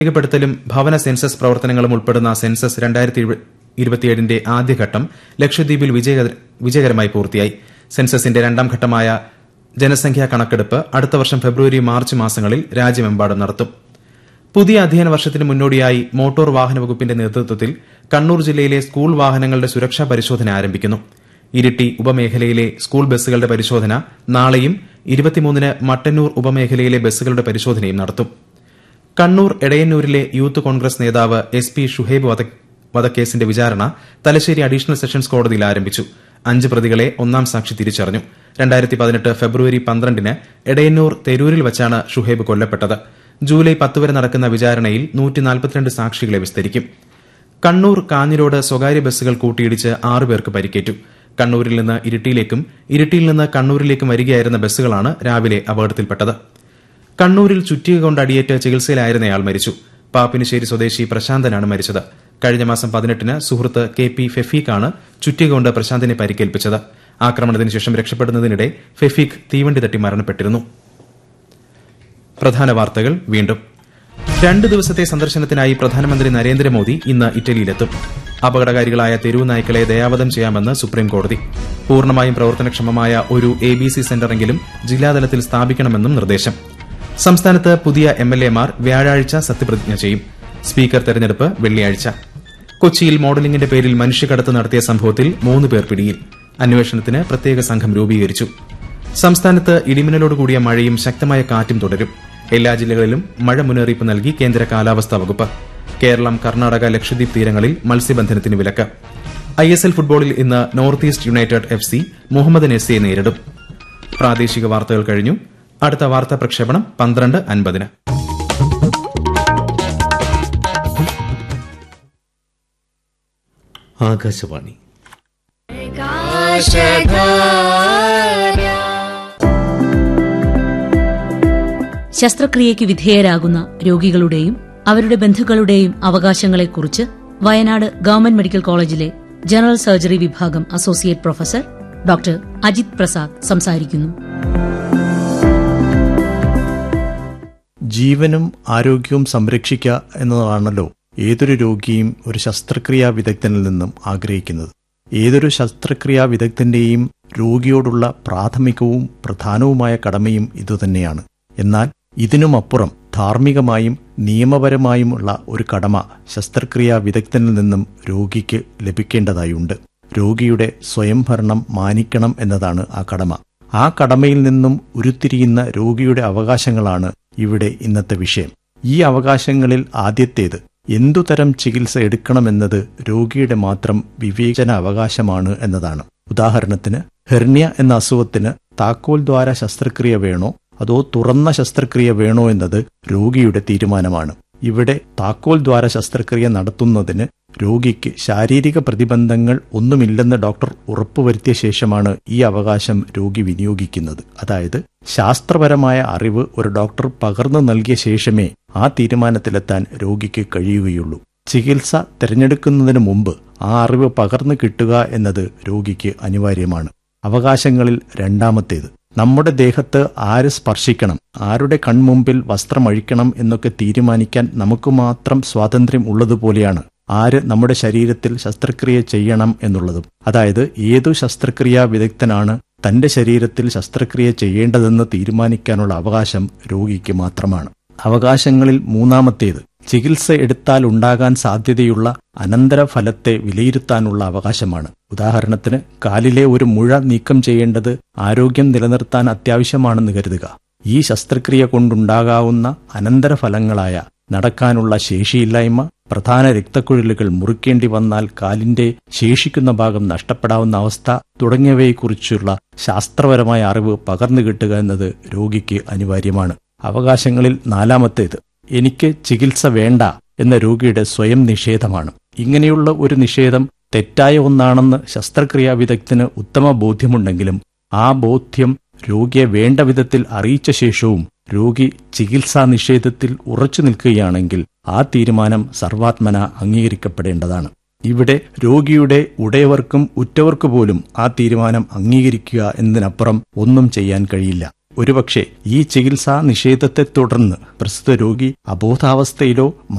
പട്ടികപ്പെടുത്തലും ഭവന സെൻസസ് പ്രവർത്തനങ്ങളും ഉൾപ്പെടുന്ന സെൻസസ് രണ്ടായിരത്തി ഇരുപത്തിയേഴിന്റെ ആദ്യഘട്ടം ലക്ഷദ്വീപിൽ വിജയകരമായി പൂർത്തിയായി സെൻസസിന്റെ രണ്ടാം ഘട്ടമായ ജനസംഖ്യാ കണക്കെടുപ്പ് അടുത്ത വർഷം ഫെബ്രുവരി മാർച്ച് മാസങ്ങളിൽ രാജ്യമെമ്പാടും നടത്തും പുതിയ അധ്യയന വർഷത്തിന് മുന്നോടിയായി മോട്ടോർ വാഹന വകുപ്പിന്റെ നേതൃത്വത്തിൽ കണ്ണൂർ ജില്ലയിലെ സ്കൂൾ വാഹനങ്ങളുടെ സുരക്ഷാ പരിശോധന ആരംഭിക്കുന്നു ഇരിട്ടി ഉപമേഖലയിലെ സ്കൂൾ ബസ്സുകളുടെ പരിശോധന നാളെയും ഇരുപത്തിമൂന്നിന് മട്ടന്നൂർ ഉപമേഖലയിലെ ബസ്സുകളുടെ പരിശോധനയും നടത്തും കണ്ണൂർ എടയന്നൂരിലെ യൂത്ത് കോൺഗ്രസ് നേതാവ് എസ് പി ഷുഹൈബ് വധക്കേസിന്റെ വിചാരണ തലശ്ശേരി അഡീഷണൽ സെഷൻസ് കോടതിയിൽ ആരംഭിച്ചു അഞ്ച് പ്രതികളെ ഒന്നാം സാക്ഷി തിരിച്ചറിഞ്ഞു രണ്ടായിരത്തി പതിനെട്ട് ഫെബ്രുവരി പന്ത്രണ്ടിന് എടയന്നൂർ തെരൂരിൽ വച്ചാണ് ഷുഹൈബ് കൊല്ലപ്പെട്ടത് ജൂലൈ പത്ത് വരെ നടക്കുന്ന വിചാരണയിൽ നൂറ്റിനാൽപ്പത്തിരണ്ട് സാക്ഷികളെ വിസ്തരിക്കും കണ്ണൂർ കാഞ്ഞിരോട് സ്വകാര്യ ബസ്സുകൾ കൂട്ടിയിടിച്ച് ആറു പേർക്ക് പരിക്കേറ്റു കണ്ണൂരിൽ നിന്ന് ഇരിട്ടിയിലേക്കും ഇരിട്ടിയിൽ നിന്ന് കണ്ണൂരിലേക്കും വരികയായിരുന്ന ബസ്സുകളാണ് രാവിലെ അപകടത്തിൽപ്പെട്ടത് കണ്ണൂരിൽ ചുറ്റിക കൊണ്ട് അടിയേറ്റ് ചികിത്സയിലായിരുന്നയാൾ മരിച്ചു പാപ്പിനിശ്ശേരി സ്വദേശി പ്രശാന്തനാണ് മരിച്ചത് കഴിഞ്ഞ മാസം പതിനെട്ടിന് സുഹൃത്ത് കെ പി ഫെഫീഖാണ് ചുറ്റിക കൊണ്ട് പ്രശാന്തിനെ പരിക്കേൽപ്പിച്ചത് ആക്രമണത്തിന് ശേഷം രക്ഷപ്പെടുന്നതിനിടെ ഫെഫീഖ് തീവണ്ടി തട്ടി മരണപ്പെട്ടിരുന്നു പ്രധാന വാർത്തകൾ വീണ്ടും രണ്ട് ദിവസത്തെ സന്ദർശനത്തിനായി പ്രധാനമന്ത്രി നരേന്ദ്രമോദി ഇന്ന് ഇറ്റലിയിലെത്തും അപകടകാരികളായ തെരുവ് നായ്ക്കളെ ദയാവധം ചെയ്യാമെന്ന് സുപ്രീംകോടതി പൂർണ്ണമായും പ്രവർത്തനക്ഷമമായ ഒരു എ ബി സി സെന്ററെങ്കിലും ജില്ലാതലത്തിൽ സ്ഥാപിക്കണമെന്നും നിർദ്ദേശം സംസ്ഥാനത്ത് പുതിയ എം എൽ എമാർ വ്യാഴാഴ്ച സത്യപ്രതിജ്ഞ ചെയ്യും സ്പീക്കർ തെരഞ്ഞെടുപ്പ് വെള്ളിയാഴ്ച കൊച്ചിയിൽ മോഡലിംഗിന്റെ പേരിൽ മനുഷ്യക്കടത്ത് നടത്തിയ സംഭവത്തിൽ മൂന്ന് പേർ പിടിയിൽ അന്വേഷണത്തിന് പ്രത്യേക സംഘം രൂപീകരിച്ചു സംസ്ഥാനത്ത് ഇടിമിന്നലോടുകൂടിയ മഴയും ശക്തമായ കാറ്റും തുടരും എല്ലാ ജില്ലകളിലും മഴ മുന്നറിയിപ്പ് നൽകി കേന്ദ്ര കാലാവസ്ഥാ വകുപ്പ് കേരളം കർണാടക ലക്ഷദ്വീപ് തീരങ്ങളിൽ മത്സ്യബന്ധനത്തിന് വിലക്ക് ഐ എസ് എൽ ഫുട്ബോളിൽ ഇന്ന് North East United F C മുഹമ്മദ് നെസ്സിയെ നേരിടും പ്രാദേശിക വാർത്തകൾ കഴിഞ്ഞു അടുത്ത വാർത്താ പ്രക്ഷേപണം പന്ത്രണ്ട് അൻപതിന് ആകാശവാണി ശസ്ത്രക്രിയയ്ക്ക് വിധേയരാകുന്ന രോഗികളുടെയും അവരുടെ ബന്ധുക്കളുടെയും അവകാശങ്ങളെക്കുറിച്ച് വയനാട് ഗവൺമെന്റ് മെഡിക്കൽ കോളേജിലെ ജനറൽ സർജറി വിഭാഗം associate professor doctor Ajith Prasad സംസാരിക്കുന്നു ജീവനും ആരോഗ്യവും സംരക്ഷിക്കുക എന്നതാണല്ലോ ഏതൊരു രോഗിയും ഒരു ശസ്ത്രക്രിയാ വിദഗ്ധനിൽ നിന്നും ആഗ്രഹിക്കുന്നത് ഏതൊരു ശസ്ത്രക്രിയാ വിദഗ്ധന്റെയും രോഗിയോടുള്ള പ്രാഥമികവും പ്രധാനവുമായ കടമയും ഇതുതന്നെയാണ് എന്നാൽ ഇതിനുമപ്പുറം ധാർമ്മികമായും നിയമപരമായുമുള്ള ഒരു കടമ ശസ്ത്രക്രിയാ വിദഗ്ധനിൽ നിന്നും രോഗിക്ക് ലഭിക്കേണ്ടതായുണ്ട് രോഗിയുടെ സ്വയംഭരണം മാനിക്കണം എന്നതാണ് ആ കടമ ആ കടമയിൽ നിന്നും ഉരുത്തിരിയുന്ന രോഗിയുടെ അവകാശങ്ങളാണ് ഇവിടെ ഇന്നത്തെ വിഷയം ഈ അവകാശങ്ങളിൽ ആദ്യത്തേത് എന്തുതരം ചികിത്സ എടുക്കണമെന്നത് രോഗിയുടെ മാത്രം വിവേചന അവകാശമാണ് എന്നതാണ് ഉദാഹരണത്തിന് ഹെർണിയ എന്ന അസുഖത്തിന് താക്കോൽ ദ്വാര ശസ്ത്രക്രിയ വേണോ അതോ തുറന്ന ശസ്ത്രക്രിയ വേണോ എന്നത് രോഗിയുടെ തീരുമാനമാണ് ഇവിടെ താക്കോൽ ദ്വാര ശസ്ത്രക്രിയ നടത്തുന്നതിന് രോഗിക്ക് ശാരീരിക പ്രതിബന്ധങ്ങൾ ഒന്നുമില്ലെന്ന് ഡോക്ടർ ഉറപ്പുവരുത്തിയ ശേഷമാണ് ഈ അവകാശം രോഗി വിനിയോഗിക്കുന്നത് അതായത് ശാസ്ത്രപരമായ അറിവ് ഒരു ഡോക്ടർ പകർന്നു നൽകിയ ശേഷമേ ആ തീരുമാനത്തിലെത്താൻ രോഗിക്ക് കഴിയുകയുള്ളൂ ചികിത്സ തിരഞ്ഞെടുക്കുന്നതിന് മുമ്പ് ആ അറിവ് പകർന്നു കിട്ടുക എന്നത് രോഗിക്ക് അനിവാര്യമാണ് അവകാശങ്ങളിൽ രണ്ടാമത്തേത് നമ്മുടെ ദേഹത്ത് ആര് സ്പർശിക്കണം ആരുടെ കൺമുമ്പിൽ വസ്ത്രമഴിക്കണം എന്നൊക്കെ തീരുമാനിക്കാൻ നമുക്ക് മാത്രം സ്വാതന്ത്ര്യം ഉള്ളതുപോലെയാണ് ആര് നമ്മുടെ ശരീരത്തിൽ ശസ്ത്രക്രിയ ചെയ്യണം എന്നുള്ളതും അതായത് ഏതു ശസ്ത്രക്രിയാ വിദഗ്ധനാണ് തന്റെ ശരീരത്തിൽ ശസ്ത്രക്രിയ ചെയ്യേണ്ടതെന്ന് തീരുമാനിക്കാനുള്ള അവകാശം രോഗിക്ക് മാത്രമാണ് അവകാശങ്ങളിൽ മൂന്നാമത്തേത് ചികിത്സ എടുത്താൽ ഉണ്ടാകാൻ സാധ്യതയുള്ള അനന്തരഫലത്തെ വിലയിരുത്താനുള്ള അവകാശമാണ് ഉദാഹരണത്തിന് കാലിലെ ഒരു മുഴ നീക്കം ചെയ്യേണ്ടത് ആരോഗ്യം നിലനിർത്താൻ അത്യാവശ്യമാണെന്ന് കരുതുക ഈ ശസ്ത്രക്രിയ കൊണ്ടുണ്ടാകാവുന്ന അനന്തരഫലങ്ങളായ നടക്കാനുള്ള ശേഷിയില്ലായ്മ പ്രധാന രക്തക്കുഴലുകൾ മുറിക്കേണ്ടി വന്നാൽ കാലിന്റെ ശേഷിക്കുന്ന ഭാഗം നഷ്ടപ്പെടാവുന്ന അവസ്ഥ തുടങ്ങിയവയെക്കുറിച്ചുള്ള ശാസ്ത്രപരമായ അറിവ് പകർന്നു കിട്ടുക എന്നത് രോഗിക്ക് അനിവാര്യമാണ് അവകാശങ്ങളിൽ നാലാമത്തേത് എനിക്ക് ചികിത്സ വേണ്ട എന്ന രോഗിയുടെ സ്വയം നിഷേധമാണ് ഇങ്ങനെയുള്ള ഒരു നിഷേധം തെറ്റായ ഒന്നാണെന്ന് ശസ്ത്രക്രിയാ വിദഗ്ധന് ഉത്തമ ബോധ്യമുണ്ടെങ്കിലും ആ ബോധ്യം രോഗിയെ വേണ്ട വിധത്തിൽ അറിയിച്ച ശേഷവും രോഗി ചികിത്സാ നിഷേധത്തിൽ ഉറച്ചു നിൽക്കുകയാണെങ്കിൽ ആ തീരുമാനം സർവാത്മന അംഗീകരിക്കപ്പെടേണ്ടതാണ് ഇവിടെ രോഗിയുടെ ഉടയവർക്കും ഉറ്റവർക്കു പോലും ആ തീരുമാനം അംഗീകരിക്കുക എന്നതിനപ്പുറം ഒന്നും ചെയ്യാൻ കഴിയില്ല ഒരുപക്ഷെ ഈ ചികിത്സാ നിഷേധത്തെ തുടർന്ന് പ്രസ്തുത രോഗി അബോധാവസ്ഥയിലോ